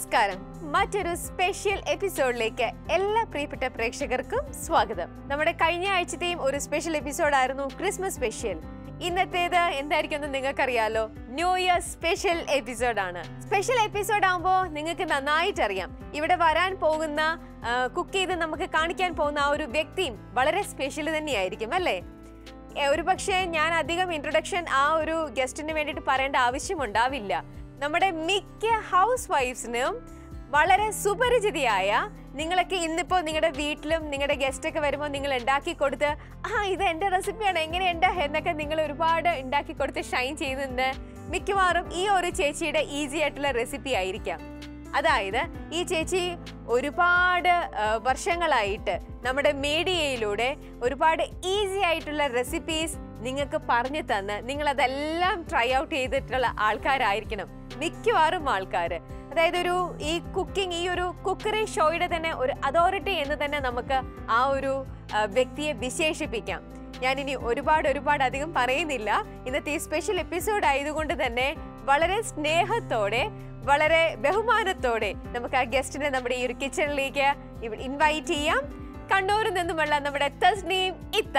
നമസ്കാരം മറ്റൊരു സ്പെഷ്യൽ എപ്പിസോഡിലേക്ക് എല്ലാ പ്രിയപ്പെട്ട പ്രേക്ഷകർക്കും സ്വാഗതം നമ്മുടെ കഴിഞ്ഞ ആഴ്ചത്തെയും ഒരു സ്പെഷ്യൽ എപ്പിസോഡായിരുന്നു ക്രിസ്മസ് സ്പെഷ്യൽ ഇന്നത്തേത് എന്തായിരിക്കും എന്ന് നിങ്ങൾക്കറിയാലോ ന്യൂ ഇയർ സ്പെഷ്യൽ എപ്പിസോഡാണ് സ്പെഷ്യൽ എപ്പിസോഡ് ആകുമ്പോൾ നിങ്ങൾക്ക് നന്നായിട്ട് അറിയാം ഇവിടെ വരാൻ പോകുന്ന കുക്ക് ചെയ്ത് നമുക്ക് കാണിക്കാൻ പോകുന്ന ആ ഒരു വ്യക്തിയും വളരെ സ്പെഷ്യൽ തന്നെയായിരിക്കും അല്ലേ ഒരു പക്ഷേ ഞാൻ അധികം ഇൻട്രൊഡക്ഷൻ ആ ഒരു ഗസ്റ്റിന് വേണ്ടിയിട്ട് പറയേണ്ട ആവശ്യമുണ്ടാവില്ല നമ്മുടെ മിക്ക ഹൗസ് വൈഫ്സിനും വളരെ സുപരിചിതയായ നിങ്ങളൊക്കെ ഇന്നിപ്പോൾ നിങ്ങളുടെ വീട്ടിലും നിങ്ങളുടെ ഗസ്റ്റ് ഒക്കെ വരുമ്പോൾ നിങ്ങൾ ഉണ്ടാക്കി കൊടുത്ത് ആ ഇത് എൻ്റെ റെസിപ്പിയാണ് എങ്ങനെയുണ്ട് എന്നൊക്കെ നിങ്ങൾ ഒരുപാട് ഉണ്ടാക്കി കൊടുത്ത് ഷൈൻ ചെയ്യുന്നത് മിക്കവാറും ഈ ഒരു ചേച്ചിയുടെ ഈസി ആയിട്ടുള്ള റെസിപ്പി ആയിരിക്കാം അതായത് ഈ ചേച്ചി ഒരുപാട് ആ, വർഷങ്ങളായിട്ട് നമ്മുടെ മീഡിയയിലൂടെ ഒരുപാട് ഈസി ആയിട്ടുള്ള റെസിപ്പീസ് നിങ്ങൾക്ക് പറഞ്ഞു തന്ന് നിങ്ങൾ അതെല്ലാം ട്രൈ ഔട്ട് ചെയ്തിട്ടുള്ള ആൾക്കാരായിരിക്കണം മിക്കവാറും ആൾക്കാർ അതായത് ഒരു ഈ കുക്കിംഗ് ഈ ഒരു കുക്കറി ഷോയുടെ തന്നെ ഒരു അതോറിറ്റി എന്ന് തന്നെ നമുക്ക് ആ ഒരു ആ, വ്യക്തിയെ വിശേഷിപ്പിക്കാം ഞാനിനി ഒരുപാട് ഒരുപാട് അധികം പറയുന്നില്ല ഇന്നത്തെ ഈ സ്പെഷ്യൽ എപ്പിസോഡ് ആയതുകൊണ്ട് തന്നെ വളരെ സ്നേഹത്തോടെ വളരെ ബഹുമാനത്തോടെ നമുക്ക് ആ ഗസ്റ്റിനെ നമ്മുടെ ഈ ഒരു കിച്ചണിലേക്ക് ഇൻവൈറ്റ് ചെയ്യാം കണ്ണൂരിൽ നിന്നുമുള്ള നമ്മുടെ തസ്നീം ഇത്ത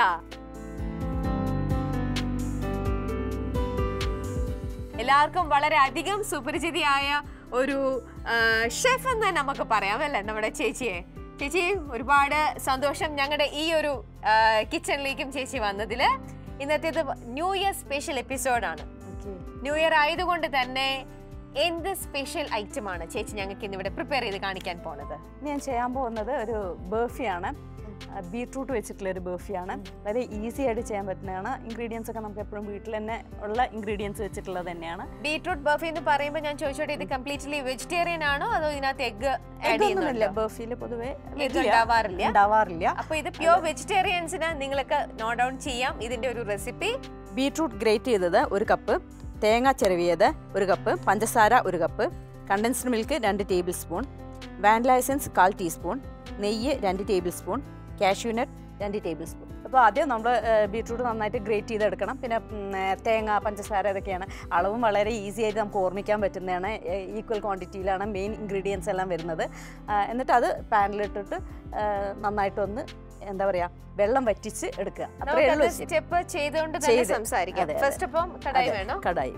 എല്ലാവർക്കും വളരെ അധികം സുപരിചിതയായ ഒരു ഷെഫ് എന്ന് തന്നെ നമുക്ക് പറയാം അല്ലേ നമ്മുടെ ചേച്ചിയെ ചേച്ചി ഒരുപാട് സന്തോഷം ഞങ്ങളുടെ ഈ ഒരു കിച്ചണിലേക്കും ചേച്ചി വന്നതിൽ ഇന്നത്തേത് ന്യൂ ഇയർ സ്പെഷ്യൽ എപ്പിസോഡാണ് ന്യൂ ഇയർ ആയതുകൊണ്ട് തന്നെ എന്ത് സ്പെഷ്യൽ ഐറ്റം ആണ് ചേച്ചി ഞങ്ങൾക്ക് ഇന്നിവിടെ പ്രിപ്പയർ ചെയ്ത് കാണിക്കാൻ പോണത് ഞാൻ ചെയ്യാൻ പോകുന്നത് ഒരു ബർഫിയാണ് ബീട്രൂട്ട് വെച്ചിട്ടുള്ള ഒരു ബർഫിയാണ് വളരെ ഈസി ആയിട്ട് ചെയ്യാൻ പറ്റുന്നതാണ് ഇൻഗ്രീഡിയൻസ് ഒക്കെ നമുക്ക് എപ്പോഴും വീട്ടിൽ തന്നെ ഉള്ള ഇൻഗ്രീഡിയൻസ് വെച്ചിട്ടുള്ളത് തന്നെയാണ് ബീട്രൂട്ട് ബർഫി എന്ന് പറയുമ്പോൾ ഞാൻ ചോദിച്ചോട്ടെ ഇത് കംപ്ലീറ്റ്ലി വെജിറ്റേറിയൻ ആണോ അതോ ഇതിനകത്ത് എഗ് ആഡ് ഇതൊന്നുമില്ല ചെയ്യുന്നുണ്ടോ ബർഫിയിൽ പൊതുവെ Egg ഉണ്ടാവാറില്ല? ഉണ്ടാവാറില്ല അപ്പൊ ഇത് പ്യോർ വെജിറ്റേറിയൻസിന് നിങ്ങൾക്ക് നോട്ട് ഡൗൺ ചെയ്യാം ഇതിന്റെ ഒരു റെസിപ്പി ബീട്രൂട്ട് ഗ്രേറ്റ് ചെയ്തത് ഒരു കപ്പ് തേങ്ങ ചിരവിയത് ഒരു കപ്പ് പഞ്ചസാര ഒരു കപ്പ് കണ്ടൻസ്ഡ് മിൽക്ക് രണ്ട് ടേബിൾ സ്പൂൺ വാനില എസൻസ് കാൽ ടീസ്പൂൺ നെയ്യ് രണ്ട് ടേബിൾ സ്പൂൺ കാഷ്യൂനട്ട് രണ്ട് ടേബിൾ സ്പൂൺ അപ്പോൾ ആദ്യം നമ്മൾ ബീട്രൂട്ട് നന്നായിട്ട് ഗ്രേറ്റ് ചെയ്തെടുക്കണം പിന്നെ ഉം, ഏ, തേങ്ങ പഞ്ചസാര ഇതൊക്കെയാണ് അളവും വളരെ ഈസി ആയിട്ട് നമുക്ക് ഓർമ്മിക്കാൻ പറ്റുന്നതാണ് ഈക്വൽ ക്വാണ്ടിറ്റിയിലാണ് മെയിൻ ഇൻഗ്രീഡിയൻസ് എല്ലാം വരുന്നത് ആ, എന്നിട്ട് അത് പാനിലിട്ടിട്ട് ആ, നന്നായിട്ടൊന്ന് എന്താ പറയുക വെള്ളം വറ്റിച്ച് എടുക്കുക അത്രയേ ഉള്ളൂ ശരി. സ്റ്റെപ്പ് ചെയ്തുകൊണ്ട് തന്നെ ചെയ്ത്. സംസാരിക്കാം അതെ, അതെ. ഫസ്റ്റ് അപ്പം കടായി അതെ, വേണോ കടായി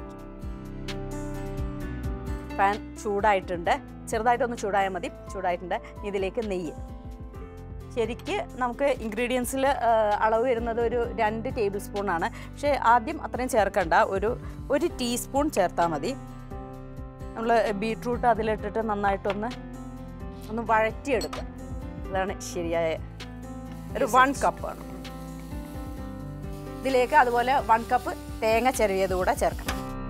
പാൻ ചൂടായിട്ടുണ്ട് ചെറുതായിട്ടൊന്ന് ചൂടായാൽ മതി ചൂടായിട്ടുണ്ട് ഇതിലേക്ക് നെയ്യ് ശരിക്ക് നമുക്ക് ഇൻഗ്രീഡിയൻസിൽ അളവ് വരുന്നത് ഒരു രണ്ട് ടേബിൾ സ്പൂൺ ആണ് പക്ഷേ ആദ്യം അത്രയും ചേർക്കണ്ട ഒരു ഒരു ടീസ്പൂൺ ചേർത്താൽ മതി നമ്മൾ ബീട്രൂട്ട് അതിലിട്ടിട്ട് നന്നായിട്ടൊന്ന് ഒന്ന് വഴറ്റിയെടുക്കുക അതാണ് ശരിയായ ഒരു വൺ കപ്പാണ് ഇതിലേക്ക് അതുപോലെ വൺ കപ്പ് തേങ്ങ ചെറിയത് കൂടെ ചേർക്കണം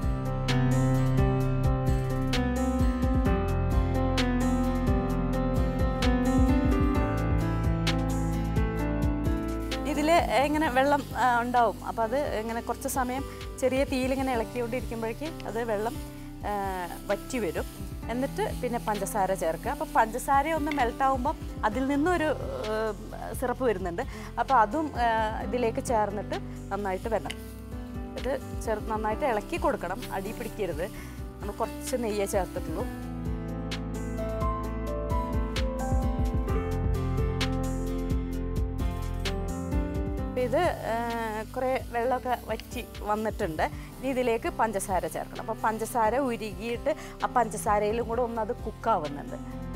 ഇതിൽ ഇങ്ങനെ വെള്ളം ആ, ഉണ്ടാവും അപ്പോൾ അത് ഇങ്ങനെ കുറച്ച് സമയം ചെറിയ തീയിലിങ്ങനെ ഇളക്കിക്കൊണ്ടിരിക്കുമ്പോഴേക്ക് അത് വെള്ളം ആ, വറ്റി വരും എന്നിട്ട് പിന്നെ പഞ്ചസാര ചേർക്കുക അപ്പോൾ പഞ്ചസാര ഒന്ന് മെൽട്ടാവുമ്പോൾ അതിൽ നിന്നൊരു സിറപ്പ് വരുന്നുണ്ട് അപ്പോൾ അതും ആ, ഇതിലേക്ക് ചേർന്നിട്ട് നന്നായിട്ട് വരണം ഇത് ചെറു നന്നായിട്ട് ഇളക്കി കൊടുക്കണം അടി പിടിക്കരുത് നമ്മൾ കുറച്ച് നെയ്യേ ചേർത്തിട്ടുള്ളൂ അപ്പോൾ ഇത് കുറേ വെള്ളമൊക്കെ വറ്റി വന്നിട്ടുണ്ട് ഇനി ഇതിലേക്ക് പഞ്ചസാര ചേർക്കണം അപ്പോൾ പഞ്ചസാര ഉരുകിയിട്ട് ആ പഞ്ചസാരയിലും കൂടെ ഒന്ന് അത് കുക്കാവുന്നുണ്ട്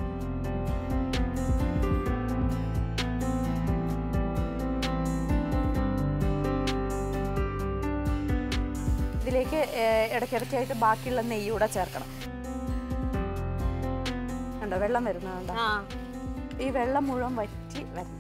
ഇതിലേക്ക് ഏഹ്, ഇടയ്ക്കിടയ്ക്കായിട്ട് ബാക്കിയുള്ള നെയ്യ് കൂടെ ചേർക്കണം കണ്ടോ വെള്ളം വരുന്നുണ്ടോ ഈ വെള്ളം മുഴുവൻ വറ്റി വരണം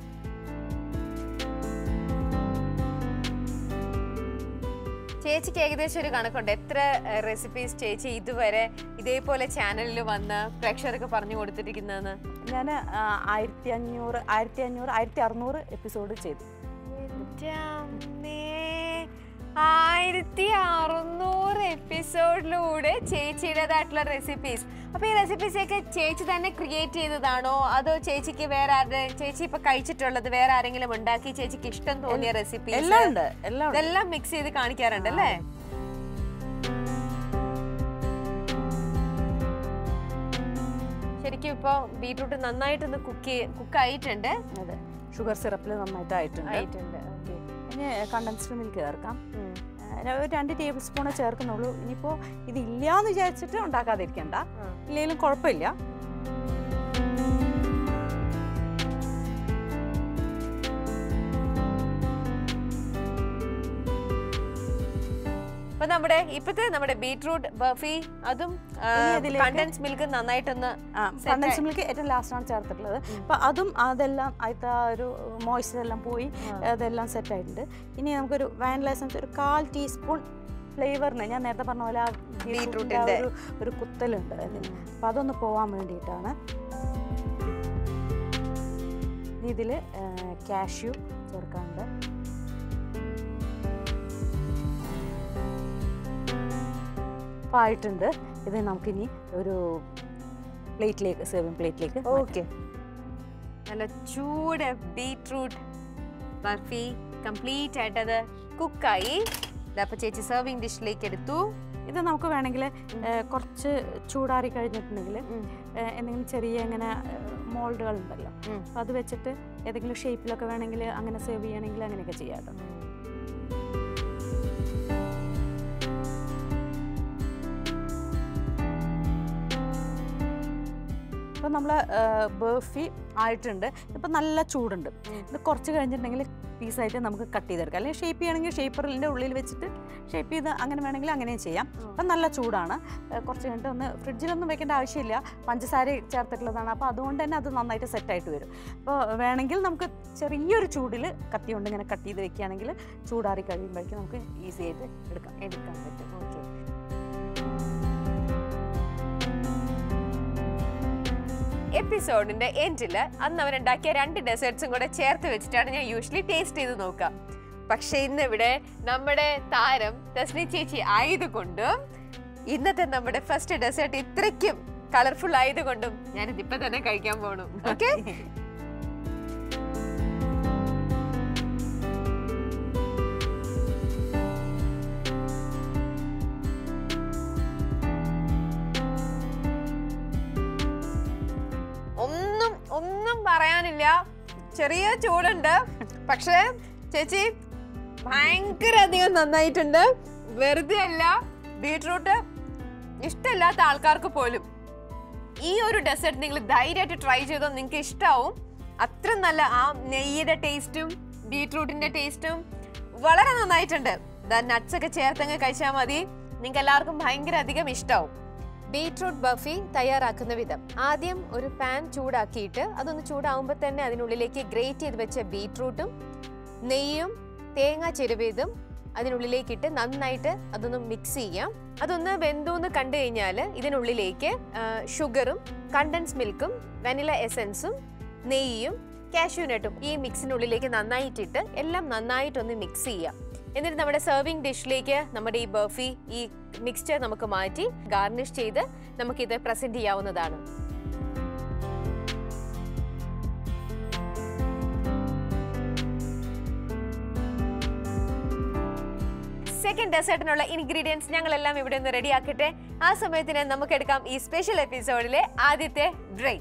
ചേച്ചിക്ക് ഏകദേശം ഒരു കണക്കുണ്ട് എത്ര റെസിപ്പീസ് ചേച്ചി ഇതുവരെ ഇതേപോലെ ചാനലിൽ വന്ന് പ്രേക്ഷകർക്ക് പറഞ്ഞു കൊടുത്തിരിക്കുന്നതെന്ന് ഞാൻ ആയിരത്തി അഞ്ഞൂറ് ആയിരത്തി അഞ്ഞൂറ് ആയിരത്തി അറുന്നൂറ് എപ്പിസോഡ് ചെയ്തു എൻ്റെ അമ്മേ. ആയിരത്തി അറുന്നൂറ് എപ്പിസോഡിലൂടെ ചേച്ചിയുടേതായിട്ടുള്ള റെസിപ്പീസ് അപ്പൊ ഈ റെസിപ്പീസ് ഒക്കെ ചേച്ചി തന്നെ ക്രിയേറ്റ് ചെയ്തതാണോ അതോ ചേച്ചിക്ക് വേറെ ആരുടെ ചേച്ചി ഇപ്പൊ കഴിച്ചിട്ടുള്ളത് വേറെ ആരെങ്കിലും ഉണ്ടാക്കി ചേച്ചിക്ക് ഇഷ്ടം തോന്നിയ റെസിപ്പീസ് എല്ലാം ഉണ്ട് എല്ലാം ഉണ്ട് ഇതെല്ലാം മിക്സ് ചെയ്ത് കാണിക്കാറുണ്ട് അല്ലേ ശരിക്കും ഇപ്പൊ ബീട്രൂട്ട് നന്നായിട്ടൊന്ന് കുക്ക് കുക്ക് ആയിട്ടുണ്ട് അതെ ഷുഗർ സിറപ്പിൽ നന്നായിട്ടായിട്ടുണ്ട് ആയിട്ടുണ്ട് ഓക്കെ ഇനി കണ്ടൻസ്ഡ് മിൽക്ക് ചേർക്കാം ഏഹ് ഒരു രണ്ട് ടേബിൾ സ്പൂണേ ചേർക്കുന്നുള്ളൂ ഇനിയിപ്പോൾ ഇതില്ലാന്ന് വിചാരിച്ചിട്ട് ഉണ്ടാക്കാതിരിക്കണ്ട ഇല്ലെങ്കിലും കുഴപ്പമില്ല അപ്പൊ നമ്മുടെ ഇപ്പത്തെ നമ്മുടെ ബീട്രൂട്ട് ബർഫി അതും ഇനി അതിലേക്ക് കണ്ടൻസ് മിൽക്ക് നന്നായിട്ടൊന്ന് Set കണ്ടൻസ്ഡ് മിൽക്ക് ഏറ്റവും ലാസ്റ്റാണ് ചേർത്തിട്ടുള്ളത് അപ്പം അതും അതെല്ലാം അതിലത്തെ ആ ഒരു മോയ്സ്ചർ എല്ലാം പോയി അതെല്ലാം സെറ്റ് ആയിട്ടുണ്ട് ഇനി നമുക്കൊരു വാനില എസൻസ് ഒരു കാൽ ടീസ്പൂൺ ഫ്ലേവറിന് ഞാൻ നേരത്തെ പറഞ്ഞ പോലെ ആ ബീട്രൂട്ടിൻ്റെ ബീട്രൂട്ടിന്റെ. ഒരു ഒരു കുത്തലുണ്ട് അതിന് അപ്പം അതൊന്ന് പോവാൻ വേണ്ടിയിട്ടാണ് ഇതിൽ കാഷ്യൂ ചേർക്കാനുണ്ട് അപ്പോൾ ആയിട്ടുണ്ട് ഇത് നമുക്കിനി ഒരു പ്ലേറ്റിലേക്ക് സെർവിങ് പ്ലേറ്റിലേക്ക് ഓക്കെ നല്ല ചൂട് ബീട്രൂട്ട് ബർഫി കംപ്ലീറ്റ് ആയിട്ട് അത് കുക്കായി അപ്പൊ ചേച്ചി സെർവിങ് ഡിഷിലേക്ക് എടുത്തു ഇത് നമുക്ക് വേണമെങ്കിൽ കുറച്ച് ചൂടാറി കഴിഞ്ഞിട്ടുണ്ടെങ്കിൽ ഉം. ഏഹ്, എന്തെങ്കിലും ചെറിയ ഇങ്ങനെ മോൾഡുകൾ ഉണ്ടല്ലോ ഉം. അപ്പോൾ അത് വെച്ചിട്ട് ഏതെങ്കിലും ഷേപ്പിലൊക്കെ വേണമെങ്കിൽ അങ്ങനെ സെർവ് ചെയ്യണമെങ്കിൽ അങ്ങനെയൊക്കെ ചെയ്യാം കേട്ടോ അപ്പോൾ നമ്മൾ ബർഫി ആയിട്ടുണ്ട് ഇപ്പം നല്ല ചൂടുണ്ട് ഇത് കുറച്ച് കഴിഞ്ഞിട്ടുണ്ടെങ്കിൽ പീസായിട്ട് നമുക്ക് കട്ട് ചെയ്തെടുക്കാം അല്ലെങ്കിൽ ഷേപ്പ് ചെയ്യണമെങ്കിൽ ഷേപ്പറിൻ്റെ ഉള്ളിൽ വെച്ചിട്ട് ഷേപ്പ് ചെയ്ത് അങ്ങനെ വേണമെങ്കിൽ അങ്ങനെയും ചെയ്യാം അപ്പം നല്ല ചൂടാണ് ഏഹ് കുറച്ച് കഴിഞ്ഞിട്ട് ഒന്ന് ഫ്രിഡ്ജിലൊന്നും വെക്കേണ്ട ആവശ്യമില്ല പഞ്ചസാര ചേർത്തിട്ടുള്ളതാണ് അപ്പോൾ അതുകൊണ്ട് തന്നെ അത് നന്നായിട്ട് സെറ്റായിട്ട് വരും അപ്പോൾ വേണമെങ്കിൽ നമുക്ക് ചെറിയൊരു ചൂടിൽ കത്തി കൊണ്ട് ഇങ്ങനെ കട്ട് ചെയ്ത് വെക്കുകയാണെങ്കിൽ ചൂടാറി കഴിയുമ്പോഴേക്കും നമുക്ക് ഈസി ആയിട്ട് എടുക്കാം എടുക്കാൻ പറ്റും ഓക്കെ എപ്പിസോഡിന്റെ എൻഡിൽ അന്ന് അവരുണ്ടാക്കിയ രണ്ട് ഡെസേർട്സും കൂടെ ചേർത്ത് വെച്ചിട്ടാണ് ഞാൻ യൂഷ്വലി ടേസ്റ്റ് ചെയ്ത് നോക്കുക പക്ഷെ ഇന്ന് ഇവിടെ നമ്മുടെ താരം തസ്നി ചേച്ചി ആയതുകൊണ്ടും ഇന്നത്തെ നമ്മുടെ ഫസ്റ്റ് ഡെസേർട്ട് ഇത്രയ്ക്കും കളർഫുൾ ആയതുകൊണ്ടും ഞാനിത് ഇപ്പൊ തന്നെ കഴിക്കാൻ പോണു ഓക്കെ ഒന്നും ഒന്നും പറയാനില്ല ചെറിയ ചൂടുണ്ട് പക്ഷേ ചേച്ചി ഭയങ്കര അധികം നന്നായിട്ടുണ്ട് വെറുതെ അല്ല ബീട്രൂട്ട് ഇഷ്ടമില്ലാത്ത ആൾക്കാർക്ക് പോലും ഈ ഒരു ഡെസേർട്ട് നിങ്ങൾ ധൈര്യമായിട്ട് ട്രൈ ചെയ്തോ നിങ്ങൾക്ക് ഇഷ്ടാവും അത്ര നല്ല ആ നെയ്യുടെ ടേസ്റ്റും ബീട്രൂട്ടിന്റെ ടേസ്റ്റും വളരെ നന്നായിട്ടുണ്ട് നട്ട്സ് ഒക്കെ ചേർത്തങ്ങ് കഴിച്ചാൽ മതി നിങ്ങൾക്ക് എല്ലാവർക്കും ഭയങ്കര അധികം ഇഷ്ടാവും ബീട്രൂട്ട് ബഫി തയ്യാറാക്കുന്ന വിധം ആദ്യം ഒരു പാൻ ചൂടാക്കിയിട്ട് അതൊന്ന് ചൂടാവുമ്പോൾ തന്നെ അതിനുള്ളിലേക്ക് ഗ്രേറ്റ് ചെയ്ത് വെച്ച ബീട്രൂട്ടും നെയ്യും തേങ്ങ ചെരുവേതും അതിനുള്ളിലേക്കിട്ട് നന്നായിട്ട് അതൊന്ന് മിക്സ് ചെയ്യാം അതൊന്ന് വെന്തോന്ന് കണ്ടു കഴിഞ്ഞാൽ ഇതിനുള്ളിലേക്ക് ആ, ഷുഗറും കണ്ടൻസ് മിൽക്കും വെനില എസൻസും നെയ്യും കാഷ്യൂനട്ടും ഈ മിക്സിനുള്ളിലേക്ക് നന്നായിട്ടിട്ട് എല്ലാം നന്നായിട്ടൊന്ന് മിക്സ് ചെയ്യാം എന്നിട്ട് നമ്മുടെ സെർവിങ് ഡിഷിലേക്ക് നമ്മുടെ ഈ ബർഫി ഈ മിക്സ്ചർ നമുക്ക് മാറ്റി ഗാർണിഷ് ചെയ്ത് നമുക്കിത് പ്രസന്റ് ചെയ്യാവുന്നതാണ് സെക്കൻഡ് ഡെസേർട്ടിനുള്ള ഇൻഗ്രീഡിയൻസ് ഞങ്ങളെല്ലാം ഇവിടെ നിന്ന് റെഡി ആക്കട്ടെ ആ സമയത്തിന് നമുക്ക് എടുക്കാം ഈ സ്പെഷ്യൽ എപ്പിസോഡിലെ ആദ്യത്തെ ബ്രേക്ക്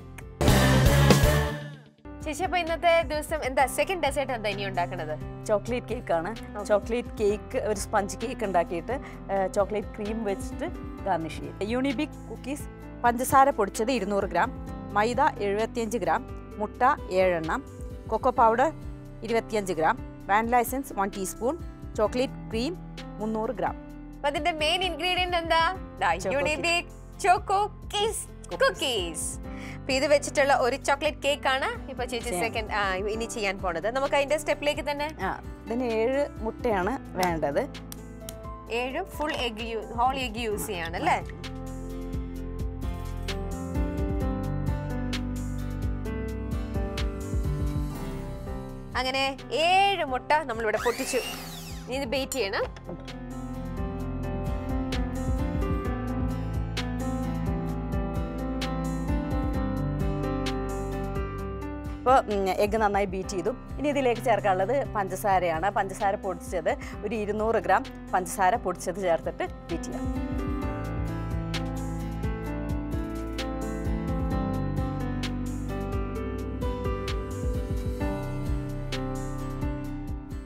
ചേച്ചി അപ്പൊ ഇന്നത്തെ ദിവസം എന്താ സെക്കൻഡ് ഡെസേർട്ട് എന്താ ഇനി ഉണ്ടാക്കണത് ചോക്ലേറ്റ് കേക്കാണ് ചോക്ലേറ്റ് കേക്ക് ഒരു സ്പഞ്ച് കേക്ക് ഉണ്ടാക്കിയിട്ട് ചോക്ലേറ്റ് ക്രീം വെച്ചിട്ട് ഗാർണിഷ് ചെയ്യും യൂണിബിക് കുക്കീസ് പഞ്ചസാര പൊടിച്ചത് ഇരുന്നൂറ് ഗ്രാം മൈദ എഴുപത്തിയഞ്ച് ഗ്രാം മുട്ട ഏഴെണ്ണം കൊക്കോ പൗഡർ ഇരുപത്തിയഞ്ച് gram vanilla essence one teaspoon chocolate cream മുന്നൂറ് ഗ്രാം അപ്പൊ അതിന്റെ മെയിൻ ഇൻഗ്രീഡിയന്റ് എന്താ Choco Unibic choco kiss cookies അപ്പൊ ഇത് വെച്ചിട്ടുള്ള ഒരു ചോക്ലേറ്റ് കേക്ക് ആണ് ഇപ്പൊ ചേച്ചി ചെയ്യാം. സെക്കൻഡ് ഇനി ചെയ്യാൻ പോണത് നമുക്ക് അതിന്റെ സ്റ്റെപ്പിലേക്ക് തന്നെ ആ ഇതിന് ഏഴ് മുട്ടയാണ് വേണ്ടത് ഏഴ് full egg whole egg use ചെയ്യാണ് അല്ലേ അങ്ങനെ ഏഴ് മുട്ട നമ്മളിവിടെ പൊട്ടിച്ചു ഇനി ഇത് ബേറ്റ് ചെയ്യണം ഇപ്പോൾ എഗ്ഗ് നന്നായി ബീറ്റ് ചെയ്തു ഇനി ഇതിലേക്ക് ചേർക്കാനുള്ളത് പഞ്ചസാരയാണ് പഞ്ചസാര പൊടിച്ചത് ഒരു ഇരുന്നൂറ് ഗ്രാം പഞ്ചസാര പൊടിച്ചത് ചേർത്തിട്ട് ബീറ്റ് ചെയ്യാം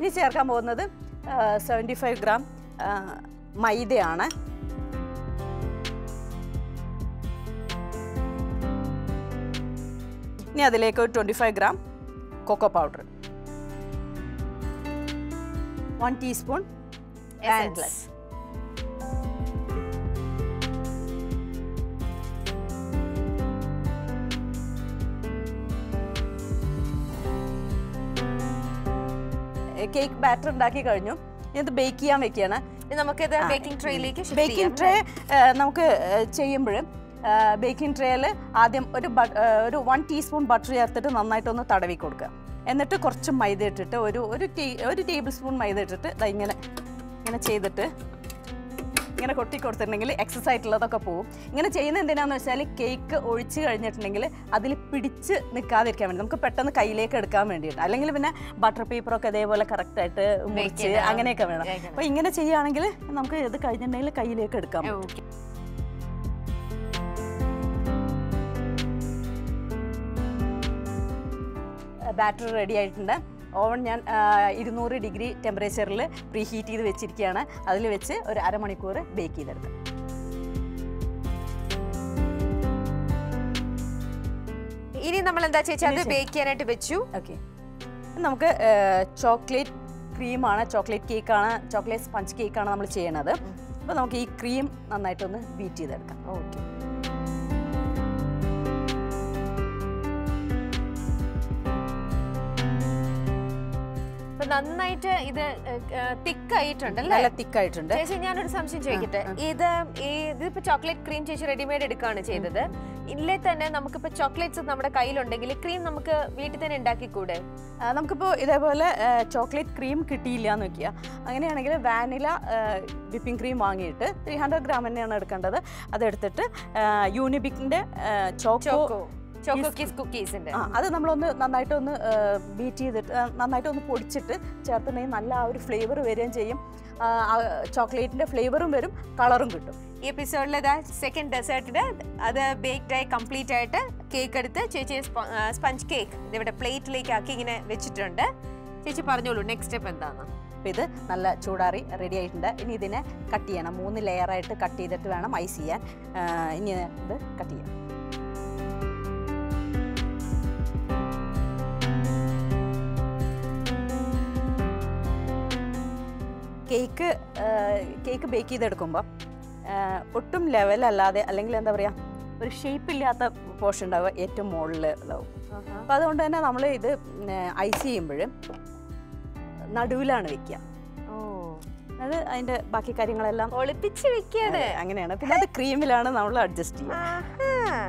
ഇനി ചേർക്കാൻ പോകുന്നത് സെവൻറ്റി ഫൈവ് ഗ്രാം ആ, മൈദയാണ് ഇനി അതിലേക്ക് ഒരു twenty five gram cocoa powder one teaspoon Essence. Cake batter ഉണ്ടാക്കി കഴിഞ്ഞു ഇനി ഇത് ബേക്ക് ചെയ്യാൻ വെക്കുകയാണ് ഇനി നമുക്കിത് ബേക്കിംഗ് ട്രേയിലേക്ക് ബേക്കിംഗ് ട്രേ നമുക്ക് ചെയ്യുമ്പോൾ ബേക്കിംഗ് ട്രേയിൽ ആദ്യം ഒരു ബ- ഏ, ഒരു വൺ ടീസ്പൂൺ ബട്ടർ ചേർത്തിട്ട് നന്നായിട്ടൊന്ന് തടവി കൊടുക്കുക എന്നിട്ട് കുറച്ച് മൈദ ഇട്ടിട്ട് ഒരു ഒരു ടീ ഒരു ടേബിൾ സ്പൂൺ മൈദ ഇട്ടിട്ട് ദാ ഇങ്ങനെ ഇങ്ങനെ ചെയ്തിട്ട് ഇങ്ങനെ കൊട്ടി കൊടുത്തിട്ടുണ്ടെങ്കിൽ എക്സസ് ആയിട്ടുള്ളതൊക്കെ പോകും ഇങ്ങനെ ചെയ്യുന്നത് എന്തിനാന്ന് വെച്ചാൽ കേക്ക് ഒഴിച്ച് കഴിഞ്ഞിട്ടുണ്ടെങ്കിൽ അതിൽ പിടിച്ച് നിൽക്കാതിരിക്കാൻ വേണ്ടി നമുക്ക് പെട്ടെന്ന് കയ്യിലേക്ക് എടുക്കാൻ വേണ്ടിയിട്ട് അല്ലെങ്കിൽ പിന്നെ ബട്ടർ പേപ്പറൊക്കെ ഇതേപോലെ കറക്റ്റായിട്ട് മുറിച്ച് ചെയ്ത്, ആ, അങ്ങനെയൊക്കെ വേണം വേഗം. അപ്പോൾ ഇങ്ങനെ ചെയ്യുകയാണെങ്കിൽ നമുക്ക് ഇത് കഴിഞ്ഞിട്ടുണ്ടെങ്കിൽ കയ്യിലേക്ക് എടുക്കാം ഓക്കെ ബാറ്റർ റെഡി ആയിട്ടുണ്ട് ഓവൻ ഞാൻ ആ, ഇരുന്നൂറ് ഡിഗ്രി ടെമ്പറേച്ചറിൽ പ്രീ ഹീറ്റ് ചെയ്ത് വെച്ചിരിക്കുകയാണ് അതിൽ വെച്ച് ഒരു അരമണിക്കൂർ ബേക്ക് ചെയ്തെടുക്കാം ഇനി നമ്മൾ എന്താ ചേച്ചി അത് ബേക്ക് ചെയ്യാനായിട്ട് വെച്ചു ഓക്കെ നമുക്ക് ചോക്ലേറ്റ് ക്രീമാണ് ചോക്ലേറ്റ് കേക്കാണ് ചോക്ലേറ്റ് സ്പഞ്ച് കേക്കാണ് നമ്മൾ ചെയ്യണത് അപ്പോൾ നമുക്ക് ഈ ക്രീം നന്നായിട്ടൊന്ന് ബീറ്റ് ചെയ്തെടുക്കാം ഓക്കെ അപ്പൊ നന്നായിട്ട് ഇത് തിക്ക് ആയിട്ടുണ്ടല്ലേ നല്ല തിക്കായിട്ടുണ്ട് ചേച്ചി ഞാനൊരു സംശയം ചോദിക്കട്ടെ ഇത് ഈ ഇതിപ്പോ ചോക്ലേറ്റ് ക്രീം ചേച്ചി റെഡിമെയ്ഡ് എടുക്കുകയാണ് ചെയ്തത് ഇല്ലേ തന്നെ നമുക്കിപ്പോ ചോക്ലേറ്റ്സ് നമ്മുടെ കയ്യിലുണ്ടെങ്കിൽ ക്രീം നമുക്ക് വീട്ടിൽ തന്നെ ഉണ്ടാക്കിക്കൂടെ ആ, നമുക്കിപ്പോൾ ഇതേപോലെ ചോക്ലേറ്റ് ക്രീം കിട്ടിയില്ല എന്ന് വെക്കുക അങ്ങനെയാണെങ്കിൽ വാനില വിപ്പിംഗ് ക്രീം വാങ്ങിയിട്ട് ത്രീ ഹൺഡ്രഡ് ഗ്രാം തന്നെയാണ് എടുക്കേണ്ടത് അതെടുത്തിട്ട് യൂണിബിക്കിൻ്റെ ചോക്കോ ചോക്കോ ചോക്കോ കിസ് കുക്കീസിന്റെ ആ അത് നമ്മളൊന്ന് നന്നായിട്ടൊന്ന് ബീറ്റ് ചെയ്തിട്ട് ആ, നന്നായിട്ടൊന്ന് പൊടിച്ചിട്ട് ചേർത്തിട്ടുണ്ടെങ്കിൽ നല്ല ആ ഒരു ഫ്ലേവർ വരികയും ചെയ്യും ചോക്ലേറ്റിൻ്റെ ഫ്ലേവറും വരും കളറും കിട്ടും ഈ എപ്പിസോഡിൽ ഇതാ സെക്കൻഡ് ഡെസേർട്ടിന് അത് ബേക്ക്ഡ് ആയി കംപ്ലീറ്റ് ആയിട്ട് കേക്ക് എടുത്ത് ചേച്ചി സ്പഞ്ച് കേക്ക് ഇതിവിടെ പ്ലേറ്റിലേക്ക് ആക്കി ഇങ്ങനെ വെച്ചിട്ടുണ്ട് ചേച്ചി പറഞ്ഞോളൂ നെക്സ്റ്റ് സ്റ്റെപ്പ് എന്താന്ന് അപ്പോൾ ഇത് നല്ല ചൂടാറി റെഡി ആയിട്ടുണ്ട് ഇനി ഇതിനെ കട്ട് ചെയ്യണം മൂന്ന് ലെയറായിട്ട് കട്ട് ചെയ്തിട്ട് വേണം ഐസ് ചെയ്യാൻ ആ, ഇനി ഇത് കട്ട് ചെയ്യാം കേക്ക് കേക്ക് ബേക്ക് ചെയ്തെടുക്കുമ്പോൾ ഒട്ടും ലെവലല്ലാതെ അല്ലെങ്കിൽ എന്താ പറയുക ഒരു ഷേപ്പ് ഇല്ലാത്ത പോർഷൻ ഉണ്ടാവുക ഏറ്റവും മുകളിൽ ഇതാവും അപ്പോൾ അതുകൊണ്ട് തന്നെ നമ്മൾ ഇത് ഐസ് ചെയ്യുമ്പോൾ നടുവിലാണ് വെക്കുക ഓ അത് അതിൻ്റെ ബാക്കി കാര്യങ്ങളെല്ലാം ഒളിപ്പിച്ച് വെക്കാണ് അതെ, അങ്ങനെയാണ് പിന്നെ അത് ക്രീമിലാണ് നമ്മൾ അഡ്ജസ്റ്റ് ചെയ്യുക ആഹാ.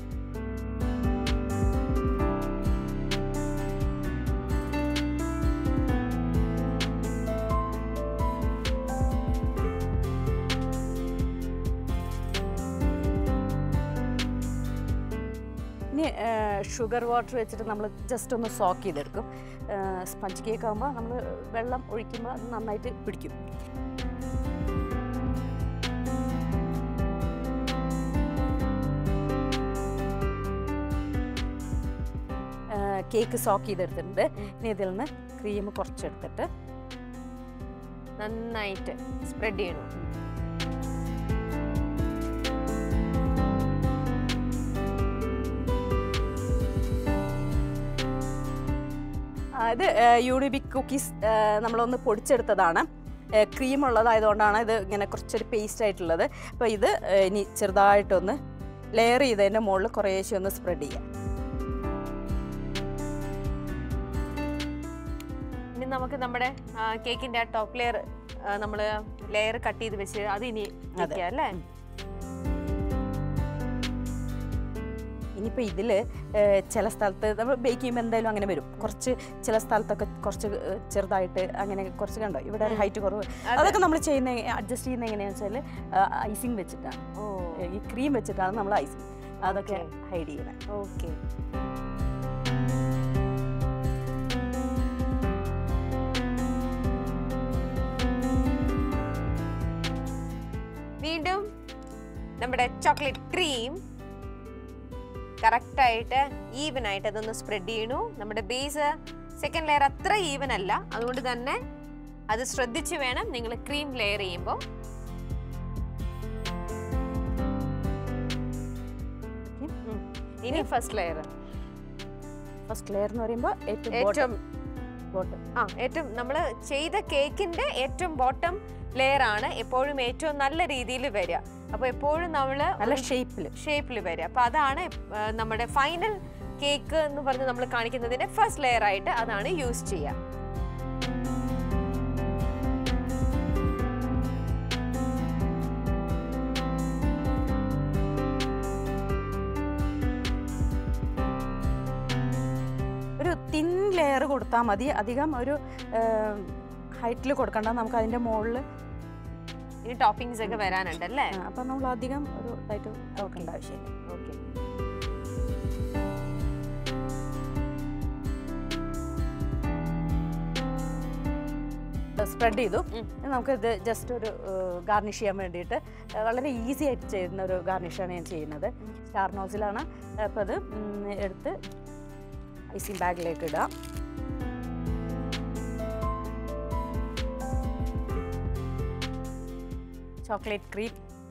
ഇനി ഷുഗർ വാട്ടർ വെച്ചിട്ട് നമ്മൾ ജസ്റ്റ് ഒന്ന് സോക്ക് ചെയ്തെടുക്കും സ്പഞ്ച് കേക്ക് ആകുമ്പോൾ നമ്മൾ വെള്ളം ഒഴിക്കുമ്പോൾ അത് നന്നായിട്ട് പിടിക്കും കേക്ക് സോക്ക് ചെയ്തെടുത്തിട്ടുണ്ട് ഇനി ഇതിൽ നിന്ന് ക്രീം കുറച്ചെടുത്തിട്ട് നന്നായിട്ട് സ്പ്രെഡ് ചെയ്യണം ആ, ഇത് യൂണിബിക് കുക്കീസ് നമ്മളൊന്ന് പൊടിച്ചെടുത്തതാണ് ക്രീം ഉള്ളതായതുകൊണ്ടാണ് ഇത് ഇങ്ങനെ കുറച്ചൊരു പേസ്റ്റ് ആയിട്ടുള്ളത് അപ്പോൾ ഇത് ഏ, ഇനി ചെറുതായിട്ടൊന്ന് ലെയർ ചെയ്തതിൻ്റെ മുകളിൽ കുറേശ്ശെ ഒന്ന് സ്പ്രെഡ് ചെയ്യാം ഇനി നമുക്ക് നമ്മുടെ കേക്കിന്റെ ആ ടോപ്പ് ലെയർ നമ്മൾ ലെയർ കട്ട് ചെയ്ത് വെച്ച് അത് ഇനി വെക്കാം അല്ലേ ഇനിയിപ്പോൾ ഇതിൽ ചില സ്ഥലത്ത് നമ്മൾ ബേക്ക് ചെയ്യുമ്പോൾ എന്തായാലും അങ്ങനെ വരും കുറച്ച് ചില സ്ഥലത്തൊക്കെ കുറച്ച് ഏ, ചെറുതായിട്ട് അങ്ങനെ കുറച്ച് കണ്ടോ ഇവിടെ ഒരു ഹൈറ്റ് കുറവ് അതൊക്കെ നമ്മൾ ചെയ്യുന്ന അഡ്ജസ്റ്റ് ചെയ്യുന്ന എങ്ങനെയാണെന്ന് വെച്ചാൽ ഐസിങ് വെച്ചിട്ടാണ് ഓ ഈ ക്രീം വെച്ചിട്ടാണ് നമ്മൾ ഐസിങ് അതൊക്കെ ഹൈഡ് ചെയ്യുന്നത് ഓക്കെ വീണ്ടും നമ്മുടെ ചോക്ലേറ്റ് ക്രീം കറക്റ്റായിട്ട് ഈവൻ ആയിട്ട് അതൊന്ന് സ്പ്രെഡ് ചെയ്യണു നമ്മുടെ ബേസ് സെക്കൻഡ് ലെയർ അത്ര ഈവൻ അല്ല അതുകൊണ്ട് തന്നെ അത് ശ്രദ്ധിച്ചു വേണം നിങ്ങൾ ക്രീം ലെയർ ചെയ്യുമ്പോൾ ഇനി ഫസ്റ്റ് ലെയർ ഫസ്റ്റ് ലെയർ എന്ന് പറയുമ്പോൾ ഏറ്റവും ഏറ്റവും ബോട്ടം ആ ഏറ്റവും നമ്മൾ ചെയ്ത കേക്കിന്റെ ഏറ്റവും ബോട്ടം ലെയർ ആണ് എപ്പോഴും ഏറ്റവും നല്ല രീതിയിൽ വരിക അപ്പോൾ എപ്പോഴും നമ്മൾ നല്ല ഷേപ്പിൽ ഷേപ്പിൽ വരിക അപ്പോൾ അതാണ് ആ, നമ്മുടെ ഫൈനൽ കേക്ക് എന്ന് പറഞ്ഞ് നമ്മൾ കാണിക്കുന്നതിന്റെ ഫസ്റ്റ് ലെയർ ആയിട്ട് അതാണ് യൂസ് ചെയ്യുക ഒരു തിൻ ലെയർ കൊടുത്താൽ മതി അധികം ഒരു ഹൈറ്റിൽ കൊടുക്കണ്ട നമുക്ക് അതിൻ്റെ മുകളിൽ ഇനി ടോപ്പിംഗ്സ് ഒക്കെ വരാനുണ്ടല്ലേ അപ്പം നമ്മൾ അധികം ഒരു ഇതായിട്ട് കൊടുക്കേണ്ട ആവശ്യമില്ല ഓക്കെ സ്പ്രെഡ് ചെയ്തു ഉം. ഇനി നമുക്കിത് ജസ്റ്റ് ഒരു ഗാർണിഷ് ചെയ്യാൻ വേണ്ടിയിട്ട് ഏഹ്, വളരെ ഈസി ആയിട്ട് ചെയ്യുന്ന ഒരു ഗാർണിഷാണ് ഞാൻ ചെയ്യുന്നത് സ്റ്റാർ നോസിലാണ് അപ്പോൾ അത് ഉം, എടുത്ത് ഐസിങ് ബാഗിലേക്ക് ഇടാം ചോക്ലേറ്റ് ക്രീം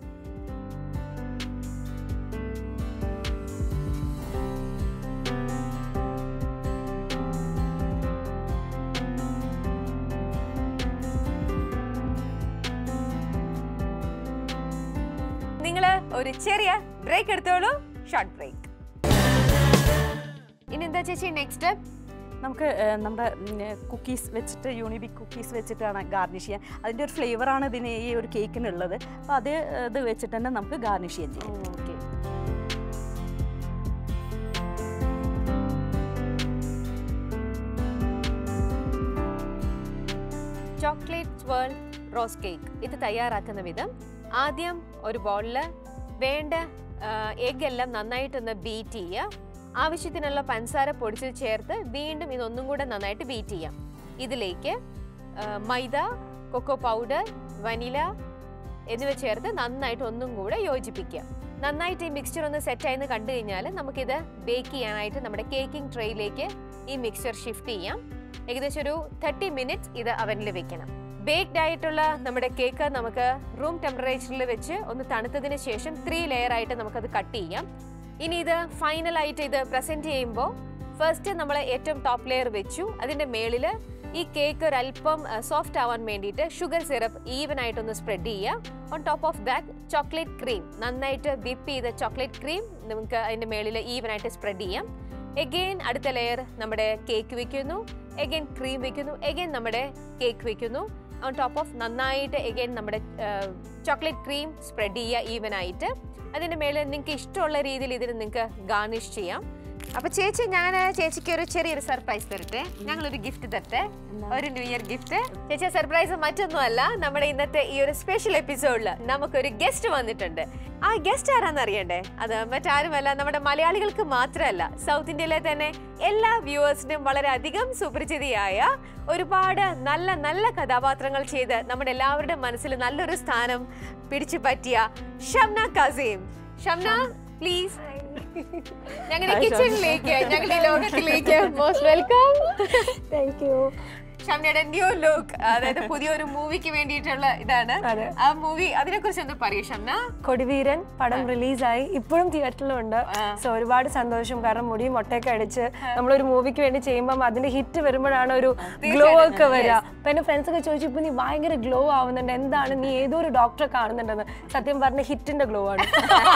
നിങ്ങൾ ഒരു ചെറിയ ബ്രേക്ക് എടുത്തോളൂ ഷോർട്ട് ബ്രേക്ക് ഇനി എന്താ ചേച്ചി നെക്സ്റ്റ് നമുക്ക് ഏഹ്, നമ്മുടെ കുക്കീസ് വെച്ചിട്ട് യൂണിബിക് കുക്കീസ് വെച്ചിട്ടാണ് ഗാർണിഷ് ചെയ്യാൻ അതിൻ്റെ ഒരു ഫ്ലേവറാണ് ഇതിന് ഈ ഒരു കേക്കിനുള്ളത് അപ്പോൾ അത് ഇത് വെച്ചിട്ട് തന്നെ നമുക്ക് ഗാർണിഷ് ചെയ്യാൻ ചെയ്യാം okay chocolate swirl rose cake ഇത് തയ്യാറാക്കുന്ന വിധം ആദ്യം ഒരു ബൗളിൽ വേണ്ട എഗ് എല്ലാം നന്നായിട്ടൊന്ന് ബീറ്റ് ചെയ്യുക ആവശ്യത്തിനുള്ള പഞ്ചസാര പൊടിച്ച് ചേർത്ത് വീണ്ടും ഇതൊന്നും കൂടെ നന്നായിട്ട് ബീറ്റ് ചെയ്യാം ഇതിലേക്ക് ആ, മൈദ കൊക്കോ പൗഡർ വനില എന്നിവ ചേർത്ത് നന്നായിട്ട് ഒന്നും കൂടെ യോജിപ്പിക്കുക നന്നായിട്ട് ഈ മിക്സ്ചർ ഒന്ന് സെറ്റ് ആയെന്ന് കണ്ടു കഴിഞ്ഞാൽ നമുക്കിത് ബേക്ക് ചെയ്യാനായിട്ട് നമ്മുടെ കേക്കിംഗ് ട്രേയിലേക്ക് ഈ മിക്സ്ചർ ഷിഫ്റ്റ് ചെയ്യാം ഏകദേശം ഒരു തേർട്ടി മിനിറ്റ്സ് ഇത് അവനിൽ വെക്കണം ബേക്ക്ഡ് ആയിട്ടുള്ള നമ്മുടെ കേക്ക് നമുക്ക് റൂം ടെമ്പറേച്ചറിൽ വെച്ച് ഒന്ന് തണുത്തതിന് ശേഷം ത്രീ ലെയർ ആയിട്ട് നമുക്കത് കട്ട് ചെയ്യാം ഇനി ഇത് ഫൈനൽ ആയിട്ട് ഇത് പ്രസന്റ് ചെയ്യുമ്പോൾ ഫസ്റ്റ് നമ്മൾ ഏറ്റവും ടോപ്പ് ലെയർ വെച്ചു അതിന്റെ മേളിൽ ഈ കേക്ക് ഒരല്പം സോഫ്റ്റ് ആവാൻ വേണ്ടിയിട്ട് ഷുഗർ സിറപ്പ് ഈവൻ ആയിട്ടൊന്ന് സ്പ്രെഡ് ചെയ്യുക on top of that chocolate cream നന്നായിട്ട് വിപ്പ് ചെയ്ത ചോക്ലേറ്റ് ക്രീം നമുക്ക് അതിന്റെ മേളിൽ ഈവൻ ആയിട്ട് സ്പ്രെഡ് ചെയ്യാം എഗെയിൻ അടുത്ത ലെയർ നമ്മുടെ കേക്ക് വെക്കുന്നു എഗെയിൻ ക്രീം വെക്കുന്നു എഗെയിൻ നമ്മുടെ കേക്ക് വെക്കുന്നു ഓൺ ടോപ്പ് ഓഫ് നന്നായിട്ട് എഗെയിൻ നമ്മുടെ ചോക്ലേറ്റ് ക്രീം സ്പ്രെഡ് ചെയ്യുക ഈവൻ ആയിട്ട് അതിന്റെ മേളിൽ നിങ്ങൾക്ക് ഇഷ്ടമുള്ള രീതിയിൽ ഇതിന് നിങ്ങൾക്ക് ഗാർണിഷ് ചെയ്യാം അപ്പൊ ചേച്ചി ഞാൻ ചേച്ചിക്ക് ഒരു ചെറിയൊരു സർപ്രൈസ് തരട്ടെ ഞങ്ങളൊരു ഗിഫ്റ്റ് തരട്ടെ ഒരു ന്യൂ ഇയർ ഗിഫ്റ്റ് ചേച്ചി സർപ്രൈസ് മറ്റൊന്നുമല്ല നമ്മുടെ ഇന്നത്തെ ഈ ഒരു സ്പെഷ്യൽ എപ്പിസോഡിൽ നമുക്കൊരു ഗസ്റ്റ് വന്നിട്ടുണ്ട് ആ ഗസ്റ്റ് ആരാന്ന് അറിയണ്ടേ അത് മറ്റാരുമല്ല നമ്മുടെ മലയാളികൾക്ക് മാത്രമല്ല സൗത്ത് ഇന്ത്യയിലെ തന്നെ എല്ലാ വ്യൂവേഴ്സിനും വളരെയധികം സുപരിചിതയായ ഒരുപാട് നല്ല നല്ല കഥാപാത്രങ്ങൾ ചെയ്ത് നമ്മുടെ എല്ലാവരുടെ മനസ്സിൽ നല്ലൊരു സ്ഥാനം പിടിച്ചു പറ്റിയ ഷംന കസീം ഷംന പ്ലീസ് ഞങ്ങളുടെ കിച്ചണിലേക്ക് ഞങ്ങളുടെ ലോകത്തിലേക്ക് മോസ്റ്റ് വെൽക്കം താങ്ക് യു ഷംനയുടെ ന്യൂ ലുക്ക് അതായത് പുതിയൊരു മൂവിക്ക് വേണ്ടിയിട്ടുള്ള ഇതാണ് അതെ. ആ മൂവി അതിനെ കുറിച്ച് ഒന്ന് പറയൂ ഷംന കൊടിവീരൻ പടം റിലീസായി ഇപ്പോഴും തിയേറ്ററിലുണ്ട് സോ ഒരുപാട് സന്തോഷം കാരണം മുടി മുട്ടയൊക്കെ അടിച്ച് നമ്മളൊരു മൂവിക്ക് വേണ്ടി ചെയ്യുമ്പോൾ അതിന്റെ ഹിറ്റ് വരുമ്പോഴാണ് ഒരു ഗ്ലോ ഒക്കെ വരിക അപ്പൊ എന്റെ ഫ്രണ്ട്സ് ഒക്കെ ചോദിച്ചു ഇപ്പൊ നീ ഭയങ്കര ഗ്ലോ ആവുന്നുണ്ട് എന്താണ് നീ ഏതോ ഒരു ഡോക്ടറെ കാണുന്നുണ്ടെന്ന് സത്യം പറഞ്ഞ ഹിറ്റിന്റെ ഗ്ലോ ആണ്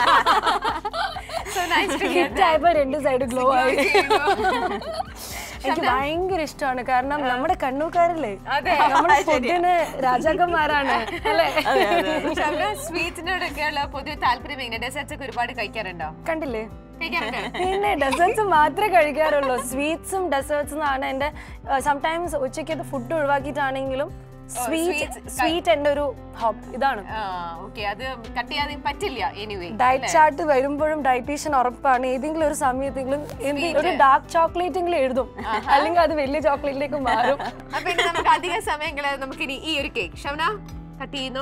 സോ നൈസ് ടു ഹിറ്റ് ആയപ്പോ രണ്ട് സൈഡ് ഗ്ലോ ആയി എനിക്ക് ഭയങ്കര ഇഷ്ടമാണ് കാരണം നമ്മുടെ കണ്ണൂക്കാരല്ലേ അതെ. നമ്മുടെ ഫുഡിന് രാജാക്കന്മാരാണ് അല്ലേ ഷംന സ്വീറ്റ്സിനോടൊക്കെയുള്ള പൊതുവെ താല്പര്യം എങ്ങനെ ഡെസേർട്സ് ഒക്കെ ഒരുപാട് കഴിക്കാറുണ്ടോ കണ്ടില്ലേ കഴിക്കാറുണ്ടോ പിന്നെ ഡെസേർട്സ് മാത്രമേ കഴിക്കാറുള്ളൂ സ്വീറ്റ്സും ഡെസേർട്സും ആണ് എൻ്റെ സംടൈംസ് ഉച്ചയ്ക്കത്തെ ഫുഡ് ഒഴിവാക്കിയിട്ടാണെങ്കിലും സ്വീറ്റ് sweets സ്വീറ്റ് എൻ്റെ ഒരു ഹോബ് ഇതാണ് ആ ഓക്കെ അത് കട്ട് ചെയ്യാതെ പറ്റില്ല എനിവേ ഡയറ്റ് ചാർട്ട് വരുമ്പോഴും ഡയറ്റീഷ്യൻ ഉറപ്പാണ് ഏതെങ്കിലും ഒരു സമയത്തെങ്കിലും എന്തെങ്കിലും ഒരു ഡാർക്ക് ചോക്ലേറ്റ് എങ്കിലും എഴുതും അല്ലെങ്കിൽ അത് വലിയ ചോക്ലേറ്റിലേക്ക് മാറും അപ്പൊ ഇനി നമുക്ക് അധിക സമയങ്ങള് നമുക്ക് ഇനി ഈ ഒരു കേക്ക് ഷംന കട്ട് ചെയ്യുന്നു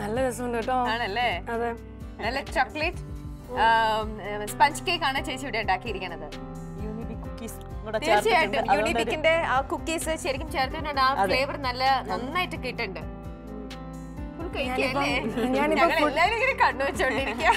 നല്ല രസമുണ്ട് കേട്ടോ ആണല്ലേ അതെ നല്ല ചോക്ലേറ്റ് സ്പഞ്ച് കേക്ക് ആണ് ചേച്ചി ഇവിടെ ഉണ്ടാക്കിയിരിക്കുന്നത് യൂണിബിക് കുക്കീസ് കൂടെ തീർച്ചയായിട്ടും ചേർത്തിട്ടുണ്ട്. അതുകൊണ്ടൊരു- യൂണിബിക്കിന്റെ ആ കുക്കീസ് ശരിക്കും ചേർത്തിട്ടുണ്ട് ആ ഫ്ലേവർ നല്ല നന്നായിട്ട് കിട്ടുന്നുണ്ട് Full കഴിക്കുകയല്ലേ? ഞാനിപ്പോ ഞങ്ങൾ എല്ലാവരും ഇങ്ങനെ കണ്ണു വെച്ചോണ്ടിരിക്കുക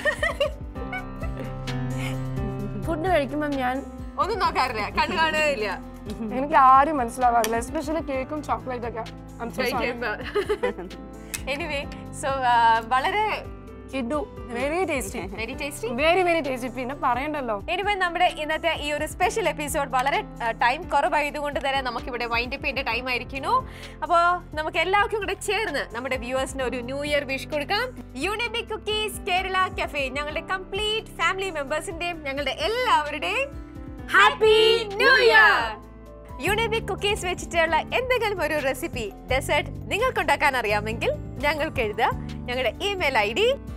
ഫുഡ് കഴിക്കുമ്പോൾ ഞാൻ ഒന്നും നോക്കാറില്ല കണ്ണു കാണുകയില്ല എനിക്ക് ആരും മനസ്സിലാവാറില്ല എസ്പെഷ്യലി കേക്കും ചോക്ലേറ്റ് ഒക്കെ I'm so sorry. Anyway so വളരെ കിഡു very tasty very tasty very very tasty പിന്നെ പറയണ്ടല്ലോ എനിവേ നമ്മുടെ ഇന്നത്തെ ഈ ഒരു സ്പെഷ്യൽ എപ്പിസോഡ് വളരെ ടൈം കുറവായതുകൊണ്ട് തന്നെ നമുക്കിവിടെ വൈൻഡ് അപ്പ് ചെയ്യേണ്ട ടൈം ആയിരിക്കുന്നു അപ്പോൾ നമുക്ക് എല്ലാവർക്കും കൂടെ ചേർന്ന് നമ്മുടെ വ്യൂവേഴ്സിന് ഒരു ന്യൂ ഇയർ വിഷ് കൊടുക്കാം യൂണിബിക് കുക്കീസ് കേരള കഫേ ഞങ്ങളുടെ കംപ്ലീറ്റ് ഫാമിലി മെമ്പേഴ്സിന്റെയും ഞങ്ങളുടെ എല്ലാവരുടെയും happy new year Unibic cookies വെച്ചിട്ടുള്ള എന്തെങ്കിലും ഒരു റെസിപ്പി ഡെസേർട്ട് നിങ്ങൾക്ക് ഉണ്ടാക്കാൻ അറിയാമെങ്കിൽ ഞങ്ങൾക്ക് എഴുതുക ഞങ്ങളുടെ ഇമെയിൽ ഐ ഡി